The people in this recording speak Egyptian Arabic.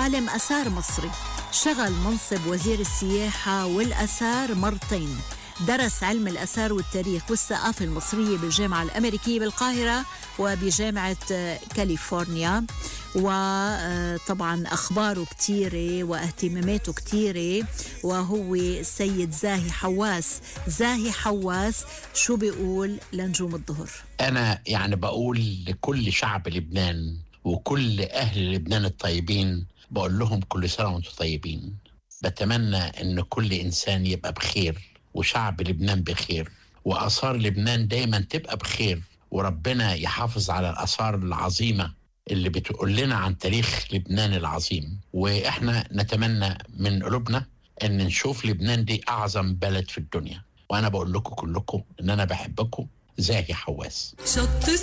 عالم أثار مصري شغل منصب وزير السياحة والأثار مرتين درس علم الآثار والتاريخ والثقافة المصرية بالجامعة الأمريكية بالقاهرة وبجامعة كاليفورنيا وطبعا أخباره كثيرة واهتماماته كثيرة وهو السيد زاهي حواس زاهي حواس شو بيقول لنجوم الظهر أنا يعني بقول لكل شعب لبنان وكل أهل لبنان الطيبين بقول لهم كل سنة وانتم طيبين بتمنى أن كل إنسان يبقى بخير وشعب لبنان بخير وآثار لبنان دايما تبقى بخير وربنا يحافظ على الآثار العظيمة اللي بتقول لنا عن تاريخ لبنان العظيم وإحنا نتمنى من قلوبنا أن نشوف لبنان دي أعظم بلد في الدنيا وأنا بقول لكم كلكم أن أنا بحبكم زاهي حواس شط